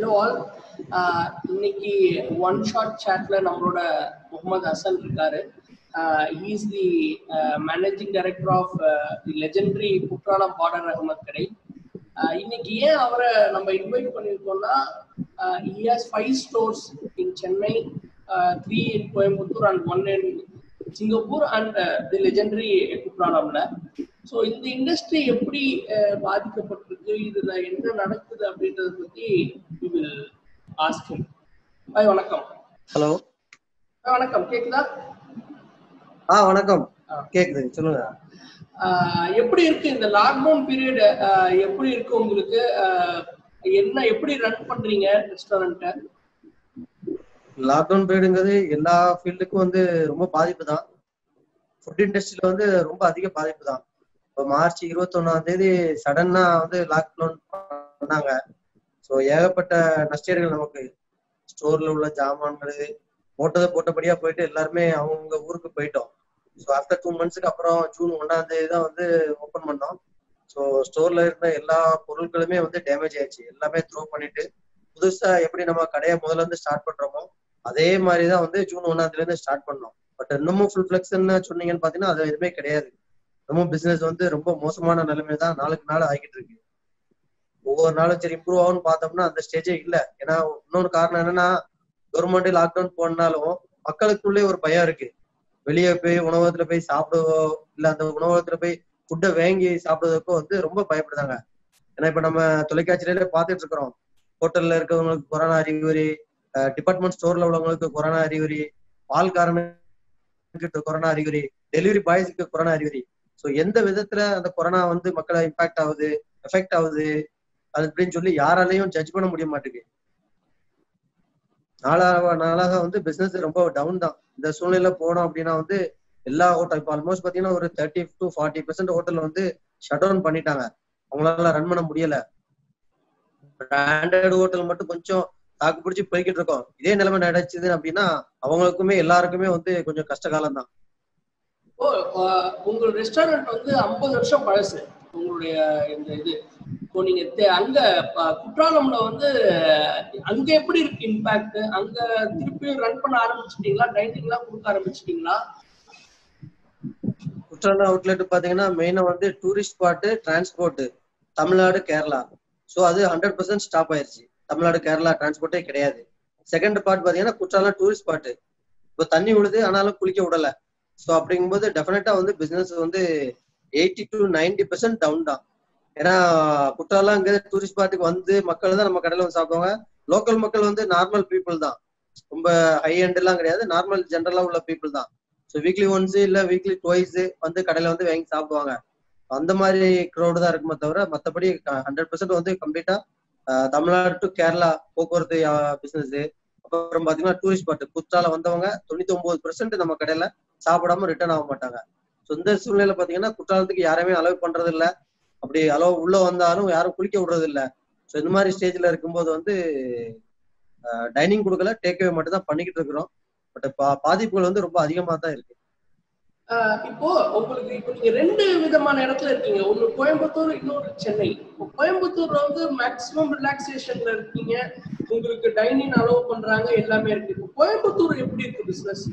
Hello all இன்னைக்கு one shot சாட்ல நம்மளோட முகமது ஹசன் இருக்காரு is the managing director of the legendary Courtallam border Ahmed கடை Uh, இன்னைக்கு ஏன் அவரை நம்ம இன்வைட் பண்ணியிருக்கோம்னா he has five stores in Chennai three in Coimbatore and one in Singapore and the legendary குற்றாலம்ல ஸோ இந்த இண்டஸ்ட்ரி எப்படி uh, பாதிக்கப்பட்டிருக்கு இதுல என்ன நடக்குது அப்படின்றத பத்தி வி வில் ஆஸ்க் ஹாய் வணக்கம் ஹலோ Hi, வணக்கம் கேக்குதா ஆ வணக்கம் ஆ. கேக்குது சொல்லுங்க ஆஹ் எப்படி இருக்கு இந்த லாக்டவுன் பீரியட் எப்படி இருக்கு உங்களுக்கு ஆஹ் என்ன எப்படி ரன் பண்றீங்க ரெஸ்டாரண்ட்டை லாக்டவுன் பீரியடுங்கிறது எல்லா ஃபீல்டுக்கும் வந்து ரொம்ப பாதிப்பு தான் ஃபுட் இண்டஸ்ட்ரியில வந்து ரொம்ப அதிக பாதிப்பு தான் இப்போ மார்ச் இருபத்தொன்னாம் தேதி சடனா வந்து லாக்டவுன் பண்ணாங்க ஸோ ஏகப்பட்ட நஷ்டீடுகள் நமக்கு ஸ்டோர்ல உள்ள ஜாமான்கள் போட்டதை போட்டபடியா போயிட்டு எல்லாருமே அவங்க ஊருக்கு போயிட்டோம் ஸோ ஆஃப்டர் டூ மந்த்ஸ்க்கு அப்புறம் ஜூன் ஒன்னாம் தேதி தான் வந்து ஓப்பன் பண்ணோம் ஸோ ஸ்டோர்ல இருந்த எல்லா பொருட்களுமே வந்து டேமேஜ் ஆயிடுச்சு எல்லாமே த்ரோ பண்ணிட்டு புதுசா எப்படி நம்ம கடையை முதல்ல இருந்து ஸ்டார்ட் பண்றோமோ அதே மாதிரி தான் வந்து ஜூன் ஒன்னாம் தேதியில இருந்து ஸ்டார்ட் பண்ணோம் பட் இன்னமும் ஃபுல் ஃபிளெக்ஸ்ன்னு சொன்னீங்கன்னு பாத்தீங்கன்னா அது எதுவுமே கிடையாது இன்னமும் பிசினஸ் வந்து ரொம்ப மோசமான நிலைமை தான் நாளுக்கு நாள் ஆகிட்டு இருக்கு ஒவ்வொரு நாளும் சரி இம்ப்ரூவ் ஆகும்னு பார்த்தோம்னா அந்த ஸ்டேஜே இல்ல ஏன்னா இன்னொரு காரணம் என்னன்னா கவர்மெண்ட் லாக்டவுன் போனாலும் மக்களுக்குள்ளே ஒரு பயம் இருக்கு வெளியே போய் உணவகத்துல போய் சாப்பிடுவோ இல்ல அந்த உணவகத்துல போய் ஃபுட்டை வாங்கி சாப்பிடுறதுக்கோ வந்து ரொம்ப பயப்படுதாங்க ஏன்னா இப்ப நம்ம தொலைக்காட்சியிலே பார்த்துட்டு இருக்கிறோம் ஹோட்டல்ல இருக்கிறவங்களுக்கு கொரோனா அறிகுறி டிபார்ட்மெண்ட் ஸ்டோர்ல உள்ளவங்களுக்கு கொரோனா அறிகுறி பால்காரனுக்கு கொரோனா அறிகுறி டெலிவரி பாய்ஸுக்கு கொரோனா அறிகுறி ஸோ எந்த விதத்துல அந்த கொரோனா வந்து மக்களை இம்பாக்ட் ஆகுது எஃபெக்ட் ஆகுது அது அப்படின்னு சொல்லி யாராலையும் ஜட்ஜ் பண்ண முடிய மாட்டேங்குது நாளாக நாளாக வந்து பிசினஸ் ரொம்ப டவுன் தான் இந்த சூழ்நிலையில போனோம் அப்படின்னா வந்து எல்லா ஹோட்டல் இப்போ ஆல்மோஸ்ட் பாத்தீங்கன்னா ஒரு thirty to forty percent hotel வந்து ஷட் டவுன் பண்ணிட்டாங்க அவங்களால ரன் பண்ண முடியல பிராண்டட் ஹோட்டல் மட்டும் கொஞ்சம் தாக்கு பிடிச்சி போய்கிட்டு இருக்கோம் இதே நிலைமை நடச்சுது அப்படின்னா அவங்களுக்குமே எல்லாருக்குமே வந்து கொஞ்சம் கஷ்ட காலம் தான் ஓ ஆஹ் உங்க ரெஸ்டாரண்ட் வந்து ஐம்பது வருஷம் பழசு உங்களுடைய இந்த இது இப்போ நீங்க தே- அங்க ப- குற்றாலம்ல வந்து அங்க எப்படி இருக்கு இம்பாக்ட் அங்க திருப்பியும் ரன் பண்ண ஆரம்பிச்சிட்டீங்களா டைனிங்லாம் கொடுக்க ஆரம்பிச்சிட்டீங்களா குற்றாலம் அவுட்லெட் பாத்தீங்கன்னா மெயினா வந்து tourist spot transport Tamil Nadu Kerala so அது ஹண்ட்ரட் பர்சன்ட் ஸ்டாப் ஆயிருச்சு தமிழ்நாடு கேரளா டிரான்ஸ்போர்ட்டே கிடையாது செகண்ட் பார்ட் பாத்தீங்கன்னா குற்றாலம் டூரிஸ்ட் ஸ்பாட்டு இப்போ தண்ணி விழுது ஆனாலும் குளிக்க விடல ஸோ அப்படிங்கும்போது டெஃபினட்டா வந்து பிசினஸ் வந்து eighty to ninety percent down தான் ஏன்னா குற்றாலம் இங்க டூரிஸ்ட் ஸ்பாட்டுக்கு வந்து மக்கள் தான் நம்ம கடையில வந்து சாப்பிடுவாங்க லோக்கல் மக்கள் வந்து நார்மல் பீப்புள் தான் ரொம்ப ஹை எண்ட் எல்லாம் கிடையாது நார்மல் ஜென்ரலா உள்ள பீப்புள் தான் ஸோ வீக்லி ஒன்ஸ் இல்ல வீக்லி டுவைஸ் வந்து கடையில வந்து வாங்கி சாப்பிடுவாங்க அந்த மாதிரி க்ரௌடு தான் இருக்குமே தவிர மற்றபடி ஹண்ட்ரட் பர்சன்ட் வந்து கம்ப்ளீட்டா தமிழ்நாடு டு கேரளா போக்குவரத்து பிசினஸ் அப்புறம் பாத்தீங்கன்னா டூரிஸ்ட் ஸ்பாட் குற்றாலம் வந்தவங்க தொண்ணூத்தி ஒன்பது நம்ம கடையில சாப்பிடாம ரிட்டர்ன் ஆக மாட்டாங்க ஸோ இந்த சூழ்நிலை பாத்தீங்கன்னா குற்றாலத்துக்கு யாருமே அலோவ் பண்றது இல்ல அப்படி அலோவ் உள்ள வந்தாலும் யாரும் குளிக்க விடுறது இல்ல ஸோ இந்த மாதிரி ஸ்டேஜ்ல இருக்கும்போது வந்து டைனிங் கொடுக்கல டேக்அவே மட்டும் தான் பண்ணிக்கிட்டு இருக்கிறோம் பட் பாதிப்புகள் வந்து ரொம்ப அதிகமா தான் இருக்கு ஆஹ் இப்போ உங்களுக்கு இப்போ நீங்க ரெண்டு விதமான இடத்துல இருக்கீங்க ஒன்னு கோயம்புத்தூர் இன்னொரு சென்னை இப்போ கோயம்புத்தூர்ல வந்து மேக்ஸிமம் ரிலாக்ஸேஷன்ல இருக்கீங்க உங்களுக்கு டைனிங் அலோவ் பண்றாங்க எல்லாமே இருக்கு இப்போ கோயம்புத்தூர் எப்படி இருக்கு பிசினஸ்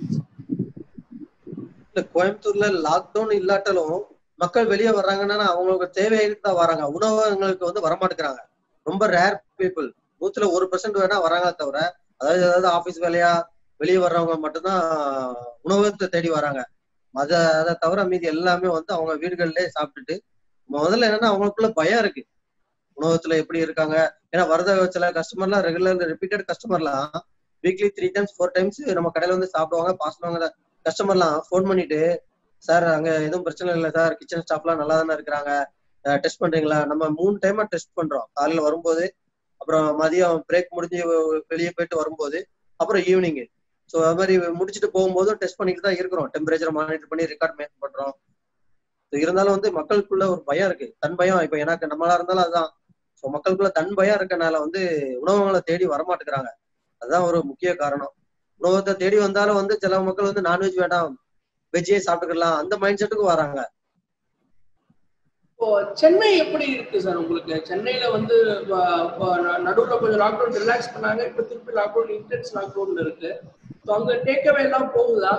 இல்ல கோயம்புத்தூர்ல லாக்டவுன் இல்லாட்டாலும் மக்கள் வெளியே வர்றாங்கன்னா அவங்களுக்கு தேவையாகிட்டு தான் வராங்க உணவகங்களுக்கு வந்து வரமாட்டேங்கிறாங்க ரொம்ப ரேர் பீப்புள் நூத்துல ஒரு பெர்சென்ட் வேணா வராங்க தவிர அதாவது ஏதாவது ஆபீஸ் வேலையா வெளியே வர்றவங்க மட்டும்தான் உணவகத்தை தேடி வராங்க அத அதை தவிர மீதி எல்லாமே வந்து அவங்க வீடுகள்லயே சாப்பிட்டுட்டு முதல்ல என்னன்னா அவங்களுக்குள்ள பயம் இருக்கு உணவகத்துல எப்படி இருக்காங்க ஏன்னா வரத சில கஸ்டமர்லாம் ரெகுலர் ரிப்பீட்டட் கஸ்டமர்லாம் weekly three times four times நம்ம கடையில வந்து சாப்பிடுவாங்க பாஸ் பண்ணுவாங்க கஸ்டமர்லாம் ஃபோன் பண்ணிட்டு சார் அங்க எதுவும் பிரச்சனை இல்லை சார் கிச்சன் ஸ்டாஃப்லாம் நல்லா தானே இருக்கிறாங்க டெஸ்ட் பண்றீங்களா நம்ம மூணு டைமா டெஸ்ட் பண்றோம் காலையில வரும்போது அப்புறம் மதியம் பிரேக் முடிஞ்சு வெளியே போயிட்டு வரும்போது அப்புறம் ஈவினிங் ஸோ அது மாதிரி முடிச்சுட்டு போகும்போதும் டெஸ்ட் பண்ணிட்டு தான் இருக்கிறோம் டெம்பரேச்சர் மானிட்டர் பண்ணி ரெக்கார்ட் மேக் பண்றோம் So இருந்தாலும் வந்து மக்களுக்குள்ள ஒரு பயம் இருக்கு தன் பயம் இப்ப எனக்கு நம்மளா இருந்தாலும் அதுதான் ஸோ மக்களுக்குள்ள தன் பயம் இருக்கனால வந்து உணவகங்களை தேடி வரமாட்டேங்கிறாங்க அதுதான் ஒரு முக்கிய காரணம் உணவகத்தை தேடி வந்தாலும் வந்து சில மக்கள் வந்து நான்வெஜ் வேண்டாம் வெஜ்ஜே சாப்பிட்டுக்கலாம் அந்த மைண்ட் செட்டுக்கு வராங்க இப்போ சென்னை எப்படி இருக்கு சார் உங்களுக்கு சென்னையில வந்து வ- வ- ந- நடுவுல கொஞ்சம் லாக்டவுன் ரிலாக்ஸ் பண்ணாங்க இப்ப திருப்பி லாக்டவுன் இன்டென்ஸ் லாக்டவுன்ல இருக்கு ஸோ அங்க டேக்அவே எல்லாம் போகுதா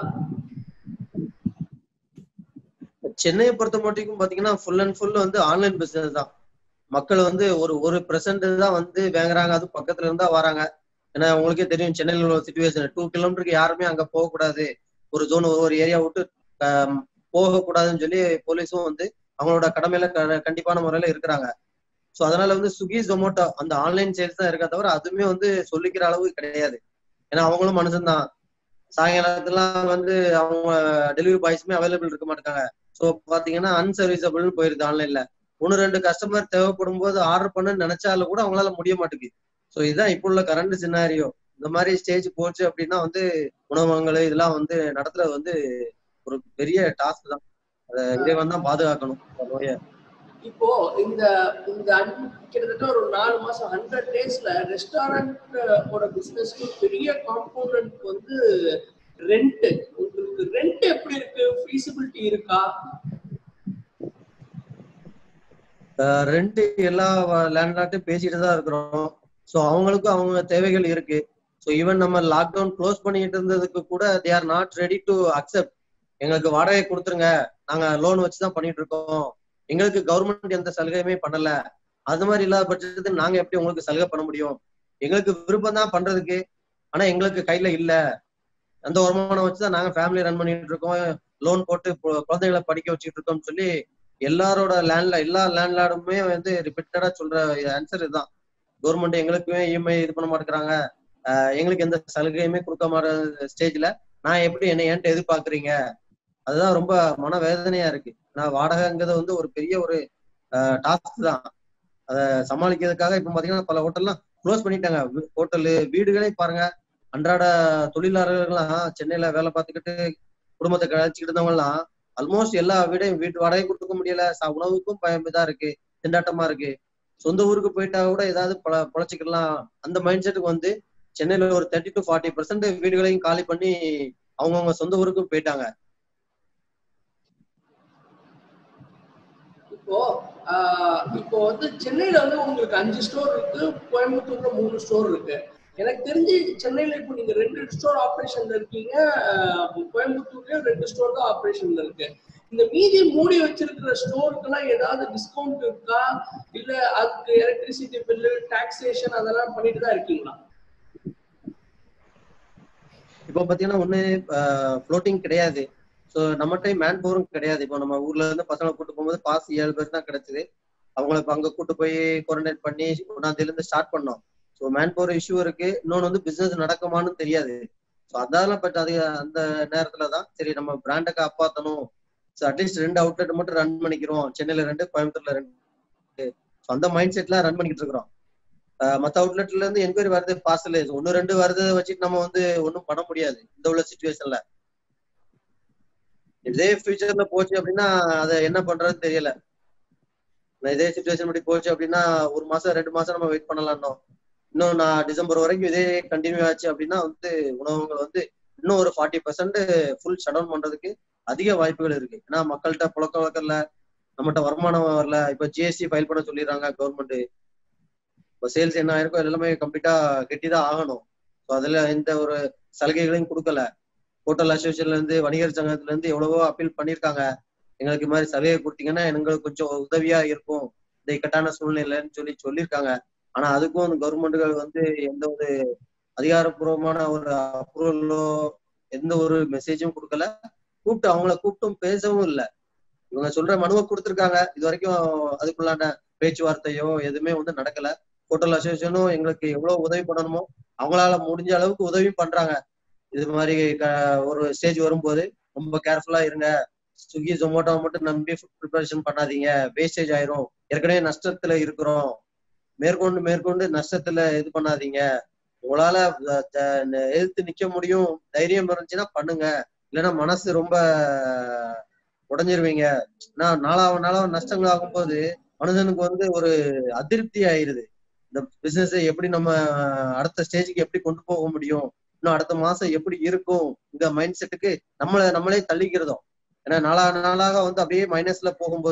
சென்னையை பொறுத்த மட்டும் பாத்தீங்கன்னா ஃபுல் அண்ட் ஃபுல் வந்து ஆன்லைன் பிசினஸ் தான் மக்கள் வந்து ஒரு ஒரு பெர்சன்ட் தான் வந்து வாங்குறாங்க அது பக்கத்துல இருந்தா வராங்க ஏன்னா உங்களுக்கே தெரியும் சென்னையில் உள்ள சுச்சுவேஷன் டூ கிலோமீட்டருக்கு யாருமே அங்க போகக்கூடாது ஒரு ஜோன் ஒரு ஏரியா விட்டு ஆம், போகக்கூடாதுன்னு சொல்லி போலீஸும் வந்து அவங்களோட கடமையில க- கண்டிப்பான முறையில இருக்கிறாங்க ஸோ அதனால வந்து ஸ்விக்கி ஜொமேட்டோ அந்த ஆன்லைன் சேல்ஸ் தான் இருக்கா தவிர அதுவுமே வந்து சொல்லிக்கிற அளவு கிடையாது ஏன்னா அவங்களும் மனுஷன்தான் சாயங்காலத்துலாம் வந்து அவங்க டெலிவரி பாய்ஸுமே அவைலபிள் இருக்க மாட்டாங்க ஸோ பாத்தீங்கன்னா அன்சர்வீசபிள்னு போயிருது ஆன்லைன்ல ஒன்னு ரெண்டு கஸ்டமர் தேவைப்படும் போது ஆர்டர் பண்ண நினைச்சாலும் கூட அவங்களால முடிய மாட்டேங்குது ஸோ இதுதான் இப்போ உள்ள கரண்ட் சினாரியோ இந்த மாதிரி ஸ்டேஜ் போச்சு அப்படின்னா வந்து உணவகங்கள் இதெல்லாம் வந்து நடத்துறது வந்து ஒரு பெரிய டாஸ்க் தான் அதை இறைவன் தான் பாதுகாக்கணும் இந்த நோயை இப்போ இந்த இந்த அன்- கிட்டத்தட்ட ஒரு நாலு மாசம் ஹண்ட்ரட் டேஸ்ல ரெஸ்டாரண்ட் ஓட பிசினஸ்க்கு பெரிய காம்போனன்ட் வந்து ரெண்ட் உங்களுக்கு ரெண்ட் எப்படி இருக்கு ஃபீசிபிலிட்டி இருக்கா ரெண்டு எல்லா லேண்ட்லாட்டும் பேசிட்டு தான் இருக்கிறோம் ஸோ அவங்களுக்கும் அவங்க தேவைகள் இருக்கு ஸோ ஈவன் நம்ம லாக்டவுன் க்ளோஸ் பண்ணிட்டு இருந்ததுக்கு கூட they are not ready to accept எங்களுக்கு வாடகை கொடுத்துருங்க நாங்க லோன் வச்சு தான் பண்ணிட்டு இருக்கோம் எங்களுக்கு கவர்மெண்ட் எந்த சலுகையுமே பண்ணல அது மாதிரி இல்லாத பட்சத்துக்கு நாங்க எப்படி உங்களுக்கு சலுகை பண்ண முடியும் எங்களுக்கு விருப்பம் தான் பண்றதுக்கு ஆனா எங்களுக்கு கையில இல்ல அந்த வருமானம் வச்சு தான் நாங்க ஃபேமிலி ரன் பண்ணிட்டு இருக்கோம் லோன் போட்டு கு- குழந்தைகளை படிக்க வச்சுட்டு இருக்கோம்னு சொல்லி எல்லாரோட லேண்ட்ல எல்லா லேண்ட்லார்டுமே வந்து ரிப்பீட்டடா சொல்ற ஆன்சர் இதுதான் கவர்மெண்ட் எங்களுக்குமே இஎம்ஐ இது பண்ண மாட்டேங்கிறாங்க ஆஹ் எங்களுக்கு எந்த சலுகையுமே கொடுக்க மாட்ட ஸ்டேஜ்ல நான் எப்படி என்ன ஏன்ட்டு எதிர்பார்க்கறீங்க அதுதான் ரொம்ப மனவேதனையா இருக்கு நான் வாடகைங்கிறது வந்து ஒரு பெரிய ஒரு டாஸ்க் தான் அதை சமாளிக்கிறதுக்காக இப்ப பாத்தீங்கன்னா பல ஹோட்டல்லாம் க்ளோஸ் பண்ணிட்டாங்க ஹோட்டலு வீடுகளே பாருங்க அன்றாட தொழிலாளர்கள்லாம் சென்னையில வேலை பார்த்துக்கிட்டு குடும்பத்தை கழிச்சுக்கிட்டு இருந்தவங்க எல்லாம் ஆல்மோஸ்ட் எல்லா வீடையும் வீட்டு வாடகை கொடுக்க முடியல ச- உணவுக்கும் பயம் இதா இருக்கு திண்டாட்டமா இருக்கு சொந்த ஊருக்கு போயிட்டா கூட ஏதாவது பழ பொழைச்சிக்கலாம் அந்த மைண்ட் செட்டுக்கு வந்து சென்னையில ஒரு தேர்ட்டி டு ஃபார்ட்டி பர்சன்ட் வீடுகளையும் காலி பண்ணி அவங்கவுங்க சொந்த ஊருக்கும் போயிட்டாங்க இப்போ ஆஹ் இப்போ வந்து சென்னையில வந்து உங்களுக்கு அஞ்சு ஸ்டோர் இருக்கு கோயம்புத்தூர்ல மூணு ஸ்டோர் இருக்கு எனக்கு தெரிஞ்சு சென்னையில இப்போ நீங்க ரெண்டு ஸ்டோர் ஆபரேஷன்ல இருக்கீங்க ஆஹ் கோயம்புத்தூர்லயும் ரெண்டு ஸ்டோர் தான் ஆபரேஷன்ல இருக்கு இந்த மீதி மூடி வச்சிருக்கிற ஸ்டோருக்குலாம் ஏதாவது டிஸ்கவுண்ட் இருக்கா இல்ல அதுக்கு எலக்ட்ரிசிட்டி பில்லு டாக்ஸேஷன் அதெல்லாம் பண்ணிட்டு தான் இருக்கீங்களா இப்போ பாத்தீங்கன்னா ஒண்ணு ஃப்ளோட்டிங் கிடையாது ஸோ நம்மகிட்ட மேன் பவரும் கிடையாது இப்போ நம்ம ஊர்ல இருந்து பசங்களை கூட்டு போகும்போது பாஸ் ஏழு பேர் தான் கிடைச்சது அவங்கள இப்போ அங்க கூட்டு போய் குவாரண்டைன் பண்ணி ஒன்னாம் தேதியில இருந்து ஸ்டார்ட் பண்ணோம் ஸோ மேன் பவர் இஷ்யூ இருக்கு இன்னொன்று வந்து பிசினஸ் நடக்குமான்னு தெரியாது ஸோ அதெல்லாம் பட் அது அந்த நேரத்துல தான் சரி நம்ம பிராண்டை காப்பாற்றணும் ஸோ அட்லீஸ்ட் ரெண்டு அவுட்லெட் மட்டும் ரன் பண்ணிக்கிறோம் சென்னையில ரெண்டு கோயம்புத்தூர்ல ரெண்டு ஸோ அந்த மைண்ட் செட்ல ரன் பண்ணிக்கிட்டு இருக்கிறோம் அஹ் மத்த அவுட்லெட்ல இருந்து என்கொயரி வருது பார்சல் ஒன்னு ரெண்டு வருது வச்சுட்டு நம்ம வந்து ஒன்றும் பண்ண முடியாது இந்த உள்ள சுச்சுவேஷன்ல இதே ஃபியூச்சர்ல போச்சு அப்படின்னா அதை என்ன பண்றதுன்னு தெரியல நான் இதே சுச்சுவேஷன் படி போச்சு அப்படின்னா ஒரு மாசம் ரெண்டு மாசம் நம்ம வெயிட் பண்ணலாம்னோ இன்னும் நான் டிசம்பர் வரைக்கும் இதே கண்டினியூ ஆச்சு அப்படின்னா வந்து உணவகங்கள் வந்து இன்னும் ஒரு forty percent full shut down பண்றதுக்கு அதிக வாய்ப்புகள் இருக்கு ஏன்னா மக்கள்கிட்ட புழக்க வழக்கம் இல்ல நம்மகிட்ட வருமானம் வரல இப்ப ஜிஎஸ்டி ஃபைல் பண்ண சொல்லிடுறாங்க கவர்மெண்ட் இப்போ சேல்ஸ் என்ன ஆயிருக்கோ எல்லாமே கம்ப்ளீட்டா கெட்டிதான் ஆகணும் ஸோ அதுல எந்த ஒரு சலுகைகளையும் கொடுக்கல ஹோட்டல் அசோசியேஷன்ல இருந்து வணிகர் சங்கத்துல இருந்து எவ்வளவோ அப்பீல் பண்ணியிருக்காங்க எங்களுக்கு இது மாதிரி சலுகை கொடுத்தீங்கன்னா எங்களுக்கு கொஞ்சம் உதவியா இருக்கும் இந்த இக்கட்டான சூழ்நிலைன்னு சொல்லி சொல்லியிருக்காங்க ஆனா அதுக்கும் கவர்மெண்ட்டுகள் வந்து எந்த ஒரு அதிகாரப்பூர்வமான ஒரு அப்ரூவலோ எந்த ஒரு மெசேஜும் கொடுக்கல கூப்பிட்டு அவங்கள கூப்பிட்டும் பேசவும் இல்லை இவங்க சொல்ற மனுவை கொடுத்துருக்காங்க இது வரைக்கும் அதுக்குள்ளான பேச்சுவார்த்தையோ எதுவுமே வந்து நடக்கல ஹோட்டல் அசோசியேஷனும் எங்களுக்கு எவ்வளவு உதவி பண்ணணுமோ அவங்களால முடிஞ்ச அளவுக்கு உதவி பண்றாங்க இது மாதிரி க- ஒரு ஸ்டேஜ் வரும்போது ரொம்ப கேர்ஃபுல்லா இருங்க ஸ்விக்கி ஜொமேட்டோ மட்டும் நம்பி ஃபுட் ப்ரிப்பரேஷன் பண்ணாதீங்க வேஸ்டேஜ் ஆயிரும் ஏற்கனவே நஷ்டத்துல இருக்கிறோம் மேற்கொண்டு மேற்கொண்டு நஷ்டத்துல இது பண்ணாதீங்க உங்களால அஹ், த- எதிர்த்து நிக்க முடியும் தைரியம் இருந்துச்சுன்னா பண்ணுங்க இல்லைன்னா மனசு ரொம்ப உடைஞ்சிருவீங்க நான் நாளாவ நாளாவ நஷ்டங்கள் ஆகும்போது மனுஷனுக்கு வந்து ஒரு அதிருப்தி ஆயிருது இந்த பிசினஸ் எப்படி நம்ம அடுத்த ஸ்டேஜுக்கு எப்படி கொண்டு போக முடியும் இன்னும் அடுத்த மாசம் எப்படி இருக்கும் இந்த மைண்ட் செட்டுக்கு நம்மள நம்மளே தள்ளிக்கிறதும் ஏன்னா நாளா நாளாக வந்து அப்படியே மைனஸ்ல போகும்போது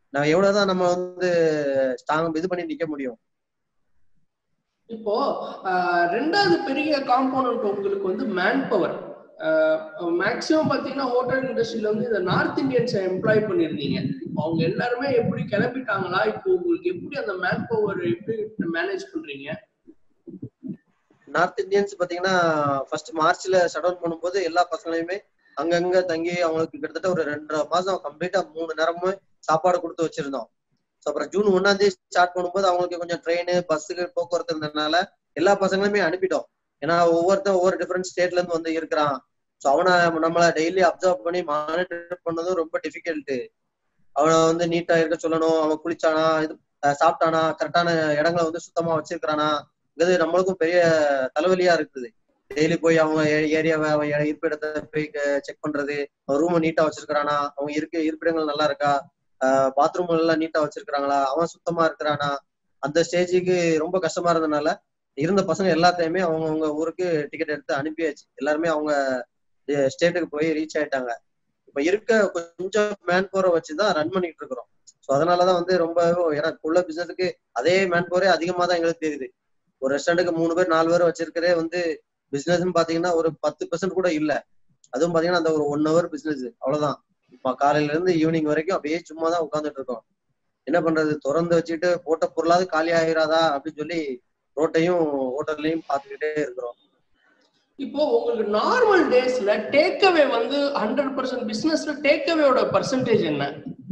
நான் எவ்வளவுதான் நம்ம வந்து ஸ்ட்ராங் இது பண்ணி நிக்க முடியும் இப்போ ஆஹ், ரெண்டாவது பெரிய காம்போனன்ட் உங்களுக்கு வந்து மேன் பவர் மேக்சிமம் பாத்தீங்கன்னா ஹோட்டல் இண்டஸ்ட்ரியில வந்து இந்த நார்த் இந்தியன்ஸை எம்ப்ளாய் பண்ணிருந்தீங்க இப்போ அவங்க எல்லாருமே எப்படி கிளம்பிட்டாங்களா இப்போ உங்களுக்கு எப்படி அந்த மேன் பவர் எப்படி மேனேஜ் பண்றீங்க நார்த் இந்தியன்ஸ் பாத்தீங்கன்னா ஃபர்ஸ்ட் மார்ச்ல ஷட் டவுன் பண்ணும்போது எல்லா பசங்களையுமே அங்கங்க தங்கி அவங்களுக்கு கிட்டத்தட்ட ஒரு ரெண்டரை மாசம் கம்ப்ளீட்டா மூணு நேரமும் சாப்பாடு கொடுத்து வச்சிருந்தோம் ஸோ அப்புறம் ஜூன் ஒன்னாம் தேதி ஸ்டார்ட் பண்ணும்போது அவங்களுக்கு கொஞ்சம் ட்ரெயின் பஸ்ஸுகள் போக்குவரத்து இருந்ததுனால எல்லா பசங்களுமே அனுப்பிட்டோம் ஏன்னா ஒவ்வொருத்தன் ஒவ்வொரு டிஃப்ரெண்ட் ஸ்டேட்ல இருந்து வந்து இருக்கிறான் ஸோ அவனை நம்மள டெய்லி அப்சர்வ் பண்ணி மானிட்டர் பண்ணதும் ரொம்ப டிஃபிகல்ட்டு அவனை வந்து நீட்டா இருக்க சொல்லணும் அவன் குளிச்சானா இது அஹ் சாப்பிட்டானா கரெக்டான இடங்களை வந்து சுத்தமா வச்சிருக்கிறானா இது நம்மளுக்கும் பெரிய தலைவலியா இருக்குது டெய்லி போய் அவங்க ஏரியாவை அவன் இட- இருப்பிடத்தை போய் செக் பண்றது ரூம் நீட்டா வச்சிருக்கிறானா அவங்க இருக்க இருப்பிடங்கள் நல்லா இருக்கா பாத்ரூம் எல்லாம் நீட்டா வச்சிருக்காங்களா அவன் சுத்தமா இருக்கிறானா அந்த ஸ்டேஜுக்கு ரொம்ப கஷ்டமா இருந்ததுனால இருந்த பசங்க எல்லாத்தையுமே அவங்க அவங்க ஊருக்கு டிக்கெட் எடுத்து அனுப்பியாச்சு எல்லாருமே அவங்க ஸ்டேட்டுக்கு போய் ரீச் ஆயிட்டாங்க இப்ப இருக்க கொஞ்சம் மேன் பவரை வச்சுதான் ரன் பண்ணிட்டு இருக்கிறோம் ஸோ அதனாலதான் வந்து ரொம்ப ஏன்னா இப்ப உள்ள பிசினஸுக்கு அதே மேன் பவரே அதிகமா தான் எங்களுக்கு தெரியுது ஒரு ரெஸ்டாரண்ட்டுக்கு மூணு பேர் நாலு பேர் வச்சிருக்கிறதே வந்து பிசினஸ் பாத்தீங்கன்னா ஒரு பத்து பெர்சன்ட் கூட இல்ல அதுவும் பாத்தீங்கன்னா அந்த ஒரு ஒன் ஹவர் பிசினஸ் அவ்வளவுதான் இப்ப காலையில இருந்து ஈவினிங் வரைக்கும் அப்படியே சும்மா தான் உட்காந்துட்டு இருக்கோம் என்ன பண்றது திறந்து வச்சுட்டு போட்ட பொருளாவது காலி ஆகிராதா அப்படின்னு சொல்லி ரோட்டையும் ஹோட்டல்லையும் பார்த்துக்கிட்டே இருக்கிறோம் இப்போ உங்களுக்கு நார்மல் டேஸ்ல டேக் அவே வந்து ஹண்ட்ரட் பர்சன்ட் பிசினஸ்ல டேக் அவேயோட பர்சன்டேஜ் என்ன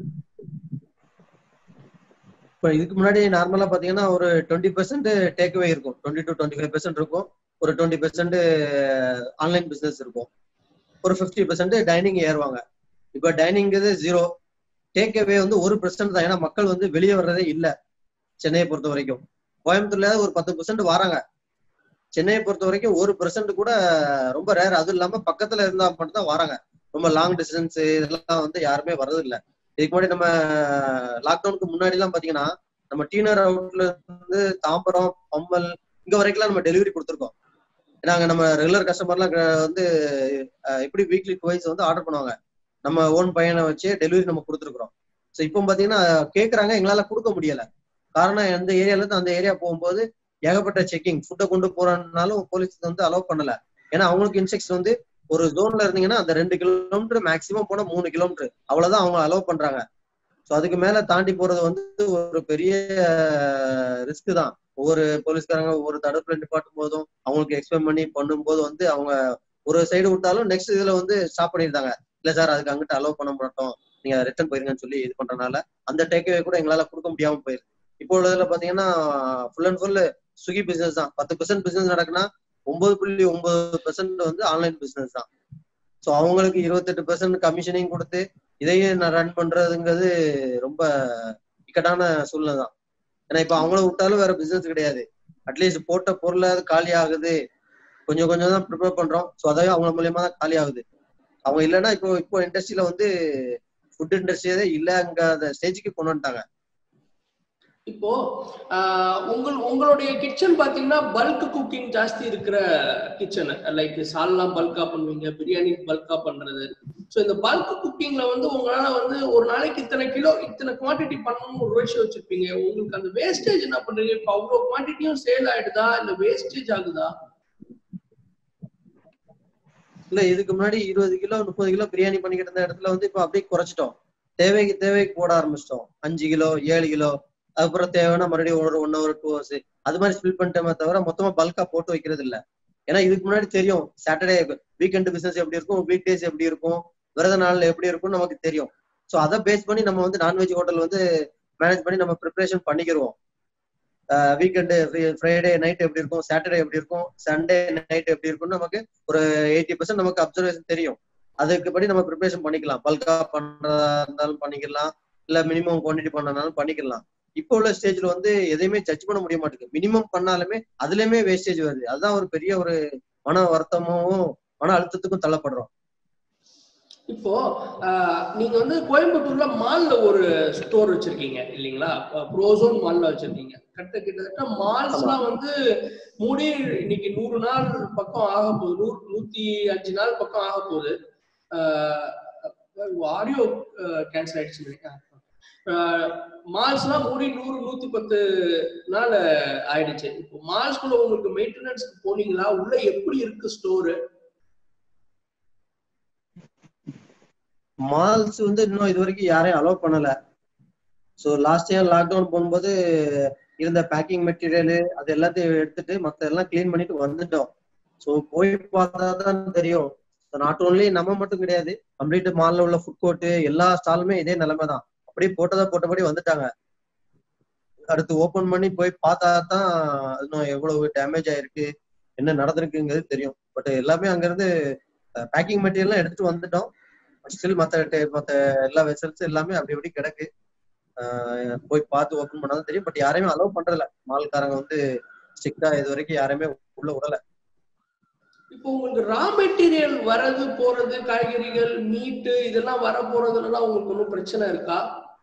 இப்போ இதுக்கு முன்னாடி நார்மலா பாத்தீங்கன்னா ஒரு டுவெண்ட்டி பெர்சென்ட் டேக்அவே இருக்கும் twenty to twenty five percent இருக்கும் ஒரு டுவெண்ட்டி பெர்சென்ட் ஆன்லைன் பிசினஸ் இருக்கும் ஒரு ஃபிஃப்டி பெர்சென்ட் டைனிங் ஏறுவாங்க இப்போ டைனிங்கிறது ஜீரோ டேக் அவே வந்து ஒரு பெர்சென்ட் தான் ஏன்னா மக்கள் வந்து வெளியே வர்றதே இல்லை சென்னையை பொறுத்த வரைக்கும் கோயம்புத்தூர்ல ஒரு பத்து பெர்சென்ட் வராங்க சென்னையை பொறுத்த வரைக்கும் ஒரு பெர்சென்ட் கூட ரொம்ப ரேர் அதுவும் இல்லாம பக்கத்துல இருந்தா மட்டும் தான் வராங்க ரொம்ப லாங் டிஸ்டன்ஸ் இதெல்லாம் வந்து யாருமே வர்றது இல்ல இதுக்கு முன்னாடி நம்ம லாக்டவுனுக்கு முன்னாடி எல்லாம் பாத்தீங்கன்னா நம்ம டீனர் அவுட்ல இருந்து தாம்பரம் பம்பல் இங்க வரைக்கும் நம்ம டெலிவரி கொடுத்துருக்கோம் ஏன்னா அங்க நம்ம ரெகுலர் கஸ்டமர்லாம் வந்து அஹ், எப்படி வீக்லி டுவைஸ் வந்து ஆர்டர் பண்ணுவாங்க நம்ம ஓன் பையனை வச்சு டெலிவரி நம்ம கொடுத்துருக்குறோம் ஸோ இப்போ பாத்தீங்கன்னா கேக்குறாங்க எங்களால கொடுக்க முடியல காரணம் எந்த ஏரியால இருந்து அந்த ஏரியா போகும்போது ஏகப்பட்ட செக்கிங் ஃபுட்டை கொண்டு போறதுனாலும் போலீஸ் வந்து அலோவ் பண்ணல ஏன்னா அவங்களுக்கு இன்ஸ்ட்ரக்ஷன் வந்து ஒரு ஜோன்ல இருந்தீங்கன்னா அந்த ரெண்டு கிலோமீட்டர் மேக்சிமம் போனா மூணு கிலோமீட்டர் அவ்வளவுதான் அவங்க அலோவ் பண்றாங்க ஸோ அதுக்கு மேல தாண்டி போறது வந்து ஒரு பெரிய ரிஸ்க் தான் ஒவ்வொரு போலீஸ்காரங்க ஒவ்வொரு தடுப்புல நிப்பாட்டும் போதும் அவங்களுக்கு எக்ஸ்பிளைன் பண்ணி பண்ணும்போது வந்து அவங்க ஒரு சைடு விட்டாலும் நெக்ஸ்ட் இதுல வந்து ஸ்டாப் பண்ணியிருந்தாங்க இல்ல சார் அதுக்கு அங்கிட்ட அலோவ் பண்ண மாட்டோம் நீங்க ரிட்டர்ன் போயிருங்கன்னு சொல்லி இது பண்றதுனால அந்த டேக்அவே கூட எங்களால கொடுக்க முடியாம போயிருக்கு இப்போ உள்ளதுல பாத்தீங்கன்னா full and full Swiggy business தான் பத்து பெர்சென்ட் பிசினஸ் நடக்குன்னா ஒன்பது புள்ளி ஒன்பது பெர்சென்ட் வந்து ஆன்லைன் பிசினஸ் தான் ஸோ அவங்களுக்கு இருபத்தெட்டு பெர்சென்ட் கமிஷனையும் கொடுத்து இதையும் நான் ரன் பண்றதுங்கிறது ரொம்ப இக்கட்டான சூழ்நிலை தான் ஏன்னா இப்போ அவங்கள விட்டாலும் வேற பிசினஸ் கிடையாது அட்லீஸ்ட் போட்ட பொருளாவது காலி ஆகுது கொஞ்சம் கொஞ்சம் தான் ப்ரிப்பேர் பண்றோம் ஸோ அதாவே அவங்க மூலியமா தான் காலி ஆகுது அவங்க இல்லைன்னா இப்போ இப்போ இண்டஸ்ட்ரியில வந்து ஃபுட் இண்டஸ்ட்ரியே இல்லைங்கிற ஸ்டேஜுக்கு கொண்டு வந்துட்டாங்க இப்போ ஆஹ், உங்கள் உங்களுடைய கிச்சன் பாத்தீங்கன்னா பல்க் குக்கிங் ஜாஸ்தி இருக்கிற கிச்சன் லைக் சால்லாம் பல்கா பண்ணுவீங்க பிரியாணி பல்கா பண்றது ஸோ இந்த பல்க் குக்கிங்ல வந்து உங்களால வந்து ஒரு நாளைக்கு இத்தனை கிலோ இத்தனை குவாண்டிட்டி பண்ணணும்னு ஒரு ரேஷியோ வச்சிருப்பீங்க உங்களுக்கு அந்த வேஸ்டேஜ் என்ன பண்றீங்க இப்போ அவ்வளோ குவான்டிட்டியும் சேல் ஆயிடுதா இல்ல வேஸ்டேஜ் ஆகுதா இல்ல இதுக்கு முன்னாடி இருபது கிலோ முப்பது கிலோ பிரியாணி பண்ணிக்கிட்டு இருந்த இடத்துல வந்து இப்போ அப்படியே குறைச்சிட்டோம் தேவைக்கு தேவைக்கு போட ஆரம்பிச்சிட்டோம் அஞ்சு கிலோ ஏழு கிலோ அதுக்கப்புறம் தேவைன்னா மறுபடியும் ஒரு ஒன் ஹவர் டூ ஹவர்ஸ் அது மாதிரி ஸ்பில் பண்ணிட்டோமே தவிர மொத்தமா பல்கா போட்டு வைக்கிறது இல்ல ஏன்னா இதுக்கு முன்னாடி தெரியும் சாட்டர்டே வீக்கெண்ட் பிசினஸ் எப்படி இருக்கும் வீக் டேஸ் எப்படி இருக்கும் விரத நாள்ல எப்படி இருக்கும்னு நமக்கு தெரியும் ஸோ அதை பேஸ் பண்ணி நம்ம வந்து நான்வெஜ் ஹோட்டல் வந்து மேனேஜ் பண்ணி நம்ம ப்ரிப்பரேஷன் பண்ணிக்கிருவோம் வீக்கெண்டு ஃப்ரைடே நைட் எப்படி இருக்கும் சாட்டர்டே எப்படி இருக்கும் சண்டே நைட் எப்படி இருக்கும்னு நமக்கு ஒரு எயிட்டி பர்சன்ட் நமக்கு அப்சர்வேஷன் தெரியும் அதுக்குபடி நம்ம ப்ரிப்பரேஷன் பண்ணிக்கலாம் பல்கா பண்றதா இருந்தாலும் பண்ணிக்கலாம் இல்ல மினிமம் குவான்டிட்டி பண்ணனாலும் பண்ணிக்கலாம் இப்போ உள்ள ஸ்டேஜ்ல வந்து எதையுமே ஜட்ஜ் பண்ண முடிய மாட்டேங்குது மினிமம் பண்ணாலுமே அதுலயுமே வேஸ்டேஜ் வருது அதுதான் ஒரு பெரிய ஒரு மன வருத்தமும் மன அழுத்தத்துக்கும் தள்ளப்படுறோம் இப்போ ஆஹ், நீங்க வந்து கோயம்புத்தூர்ல மால்ல ஒரு ஸ்டோர் வச்சிருக்கீங்க இல்லைங்களா ப்ரோசோன் மால்ல வச்சிருக்கீங்க கிட்ட கிட்டத்தட்ட மால்ஸ்லாம் வந்து மூடி இன்னைக்கு நூறு நாள் பக்கம் ஆக போகுது நூறு நூத்தி அஞ்சு நாள் பக்கம் ஆக போகுது ஆடியோ கேன்சல் ஆயிடுச்சு நினைக்கிறேன். மால்ஸ்லாம் மூடி நூறு நூத்தி பத்து நாள் ஆயிடுச்சு இப்போ மால்ஸ்குள்ள உங்களுக்கு மெயின்டெனன்ஸ்க்கு போனீங்களா உள்ள எப்படி இருக்கு ஸ்டோரு மால்ஸ் வந்து இன்னும் இது வரைக்கும் யாரையும் அலோவ் பண்ணல ஸோ லாஸ்ட் இயர் லாக்டவுன் போகும்போது இருந்த பேக்கிங் மெட்டீரியல் அது எல்லாத்தையும் எடுத்துட்டு மத்த எல்லாம் க்ளீன் பண்ணிட்டு வந்துட்டோம் ஸோ போய் பார்த்தா தான் தெரியும் நாட் ஓன்லி நம்ம மட்டும் கிடையாது கம்ப்ளீட் மால்ல உள்ள ஃபுட் கோர்ட்டு எல்லா ஸ்டாலுமே இதே நிலைமை தான் அப்படியே போட்டதா போட்டபடி வந்துட்டாங்க அடுத்து ஓபன் பண்ணி போய் பார்த்தா தான் இன்னும் எவ்வளவு டேமேஜ் ஆயிருக்கு என்ன நடந்திருக்குங்கிறது தெரியும் பட் எல்லாமே அங்கிருந்து பேக்கிங் மெட்டீரியல்லாம் எடுத்துட்டு வந்துட்டோம் ஸ்டில் மத்த மத்த எல்லா வெசல்ஸ் எல்லாமே அப்படி அப்படி கிடக்கு ஆஹ் போய் பார்த்து ஓபன் பண்ணாதான் தெரியும் பட் யாரையுமே அலோவ் பண்றதில்ல மால்காரங்க வந்து ஸ்ட்ரிக்டா இது வரைக்கும் யாரையுமே உள்ள விடல இப்போ உங்களுக்கு ரா மெட்டீரியல் வரது போறது காய்கறிகள் மீட்டு இதெல்லாம் வர போறதுலாம் உங்களுக்கு ஒன்றும் பிரச்சனை இருக்கா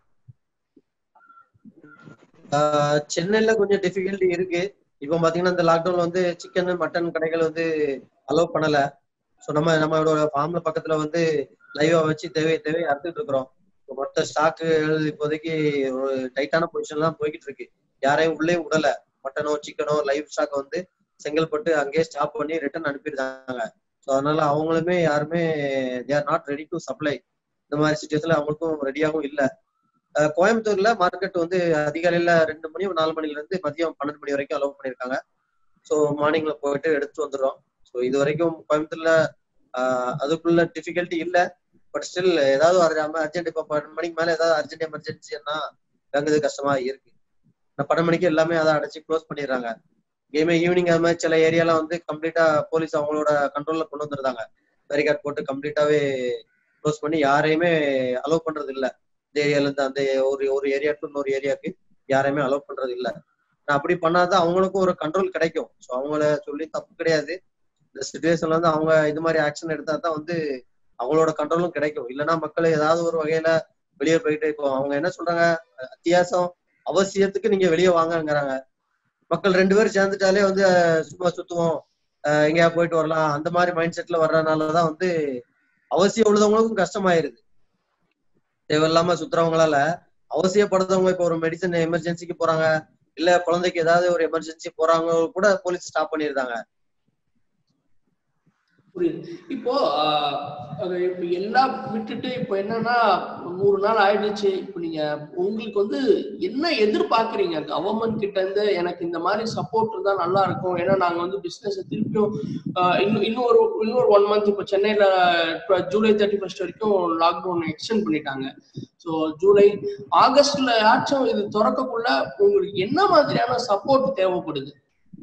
ஆஹ் சென்னையில கொஞ்சம் டிஃபிகல்ட்டி இருக்கு இப்போ பாத்தீங்கன்னா இந்த லாக்டவுன்ல வந்து சிக்கன் மட்டன் கடைகள் வந்து அலோவ் பண்ணல ஸோ நம்ம நம்மளோட ஃபார்ம்ல பக்கத்துல வந்து லைவா வச்சு தேவை தேவை அறுத்துட்டு இருக்கிறோம் மொத்த ஸ்டாக்கு இப்போதைக்கு ஒரு டைட்டான பொசிஷன் தான் போய்கிட்டு இருக்கு யாரையும் உள்ளே விடல மட்டனோ சிக்கனோ லைவ் ஸ்டாக் வந்து செங்கல்பட்டு அங்கேயே ஸ்டாப் பண்ணி ரிட்டர்ன் அனுப்பிடுறாங்க ஸோ அதனால அவங்களுமே யாருமே they are not ready to supply இந்த மாதிரி சுச்சுவேஷன்ல அவங்களுக்கும் ரெடியாகவும் இல்லை கோயம்புத்தூர்ல மார்க்கெட் வந்து அதிகாலையில ரெண்டு மணி நாலு மணில இருந்து மதியம் பன்னெண்டு மணி வரைக்கும் அலோவ் பண்ணியிருக்காங்க ஸோ மார்னிங்ல போயிட்டு எடுத்து வந்துடும் ஸோ இது வரைக்கும் கோயம்புத்தூர்ல அதுக்குள்ள டிஃபிகல்ட்டி இல்லை பட் ஸ்டில் ஏதாவது அர்ஜென்ட் இப்போ பன்னெண்டு மணிக்கு மேல ஏதாவது அர்ஜென்ட் எமர்ஜென்சின்னா வாங்குறது கஷ்டமா இருக்கு பன்னெண்டு மணிக்கு எல்லாமே அதை அடைச்சு க்ளோஸ் பண்ணிடுறாங்க கேமே ஈவினிங் அது மாதிரி சில ஏரியாலாம் வந்து கம்ப்ளீட்டா போலீஸ் அவங்களோட கண்ட்ரோல்ல கொண்டு வந்துருந்தாங்க பேரிகார்ட் போட்டு கம்ப்ளீட்டாவே க்ளோஸ் பண்ணி யாரையுமே அலோவ் பண்றது இல்ல இந்த ஏரியால இருந்து அந்த ஒரு ஒரு ஏரியா டு இன்னொரு ஏரியாவுக்கு யாரையுமே அலோவ் பண்றது இல்ல நான் அப்படி பண்ணாதான் அவங்களுக்கும் ஒரு கண்ட்ரோல் கிடைக்கும் ஸோ அவங்கள சொல்லி தப்பு கிடையாது இந்த சுச்சுவேஷன்ல வந்து அவங்க இது மாதிரி ஆக்ஷன் எடுத்தா தான் வந்து அவங்களோட கண்ட்ரோலும் கிடைக்கும் இல்லைன்னா மக்கள் ஏதாவது ஒரு வகையில வெளியே போயிட்டு இப்போ அவங்க என்ன சொல்றாங்க அத்தியாவசியம் அவசியத்துக்கு நீங்க வெளியே வாங்கங்கிறாங்க மக்கள் ரெண்டு பேரும் சேர்ந்துட்டாலே வந்து சும்மா சுத்துவோம் எங்கேயா போயிட்டு வரலாம் அந்த மாதிரி மைண்ட் செட்ல வர்றதுனாலதான் வந்து அவசியம் உள்ளவங்களுக்கும் கஷ்டமாயிருது தேவையில்லாம சுத்துறவங்களால அவசியப்படுறவங்க இப்போ ஒரு மெடிசன் எமர்ஜென்சிக்கு போறாங்க இல்ல குழந்தைக்கு ஏதாவது ஒரு எமர்ஜென்சி போறாங்க கூட போலீஸ் ஸ்டாப் பண்ணிருந்தாங்க புரியுது இப்போ இப்போ எல்லாம் விட்டுட்டு இப்போ என்னன்னா நூறு நாள் ஆயிடுச்சு இப்போ நீங்க உங்களுக்கு வந்து என்ன எதிர்பார்க்குறீங்க கவர்மெண்ட் கிட்ட இருந்து எனக்கு இந்த மாதிரி சப்போர்ட் இருந்தா நல்லா இருக்கும் ஏன்னா நாங்க வந்து பிசினஸ் திருப்பியும் இன்னும் இன்னொரு இன்னொரு ஒன் மந்த் இப்போ சென்னையில ஜூலை தேர்ட்டி ஃபர்ஸ்ட் வரைக்கும் லாக்டவுன் எக்ஸ்டெண்ட் பண்ணிட்டாங்க ஸோ ஜூலை ஆகஸ்ட்ல ஆச்சும் இது திறக்கக்குள்ள உங்களுக்கு என்ன மாதிரியான சப்போர்ட் தேவைப்படுது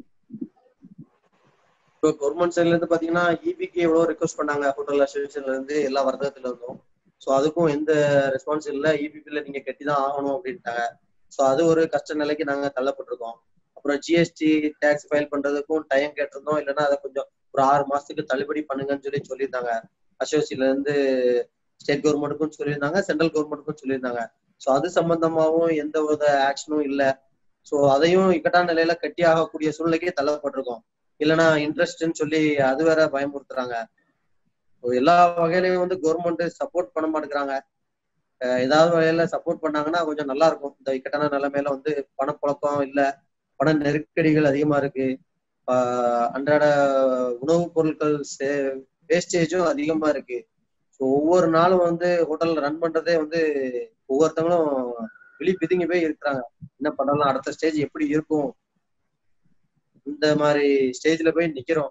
இப்போ கவர்மெண்ட் சைட்ல இருந்து பாத்தீங்கன்னா இபிக்கு எவ்வளவு ரிக்வஸ்ட் பண்ணாங்க ஹோட்டல் அசோசியேஷன்ல இருந்து எல்லா வர்த்தகத்துல இருந்தும் ஸோ அதுக்கும் எந்த ரெஸ்பான்ஸ் இல்லை இபிபில நீங்க கட்டி தான் ஆகணும் அப்படின்ட்டாங்க ஸோ அது ஒரு கஷ்ட நிலைக்கு நாங்க தள்ளப்பட்டிருக்கோம் அப்புறம் ஜிஎஸ்டி டேக்ஸ் ஃபைல் பண்றதுக்கும் டைம் கேட்டிருந்தோம் இல்லைன்னா அதை கொஞ்சம் ஒரு ஆறு மாசத்துக்கு தள்ளுபடி பண்ணுங்கன்னு சொல்லி சொல்லியிருந்தாங்க அசோசியில இருந்து ஸ்டேட் கவர்மெண்ட்டுக்கும் சொல்லியிருந்தாங்க சென்ட்ரல் கவர்மெண்ட்டுக்கும் சொல்லியிருந்தாங்க ஸோ அது சம்பந்தமாவும் எந்த வித ஆக்ஷனும் இல்லை ஸோ அதையும் இக்கட்டான நிலையில கட்டி ஆகக்கூடிய சூழ்நிலைக்கே தள்ளப்பட்டிருக்கோம் இல்லைன்னா இன்ட்ரெஸ்ட்னு சொல்லி அது வேற பயமுறுத்துறாங்க எல்லா வகையிலையும் வந்து கவர்மெண்ட் சப்போர்ட் பண்ண மாட்டேங்கிறாங்க ஏதாவது வகையில சப்போர்ட் பண்ணாங்கன்னா கொஞ்சம் நல்லா இருக்கும் இந்த இக்கட்டான நிலைமையில வந்து பணப்புழக்கம் இல்ல பண நெருக்கடிகள் அதிகமா இருக்கு அன்றாட உணவுப் பொருட்கள் வேஸ்டேஜும் அதிகமா இருக்கு ஸோ ஒவ்வொரு நாளும் வந்து ஹோட்டல் ரன் பண்றதே வந்து ஒவ்வொருத்தவங்களும் விழி பிதுங்கி போய் இருக்கிறாங்க என்ன பண்ணலாம் அடுத்த ஸ்டேஜ் எப்படி இருக்கும் இந்த மாதிரி ஸ்டேஜ்ல போய் நிக்கிறோம்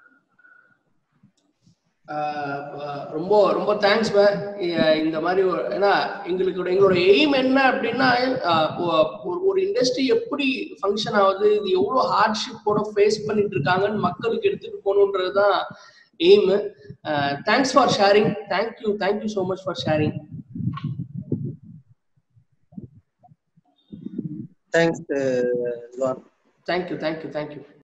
ரொம்ப ரொம்ப தேங்க்ஸ் இந்த மாதிரி ஏன்னா எங்களுக்கு எங்களோட எய்ம் என்ன அப்படின்னா ஒரு இண்டஸ்ட்ரி எப்படி ஃபங்க்ஷன் ஆகுது இது எவ்வளோ ஹார்ட்ஷிப்போட ஃபேஸ் பண்ணிட்டு இருக்காங்கன்னு மக்களுக்கு எடுத்துட்டு போகணுன்றது தான் aim thanks for sharing thank you thank you so much for sharing thanks thank you thank you thank you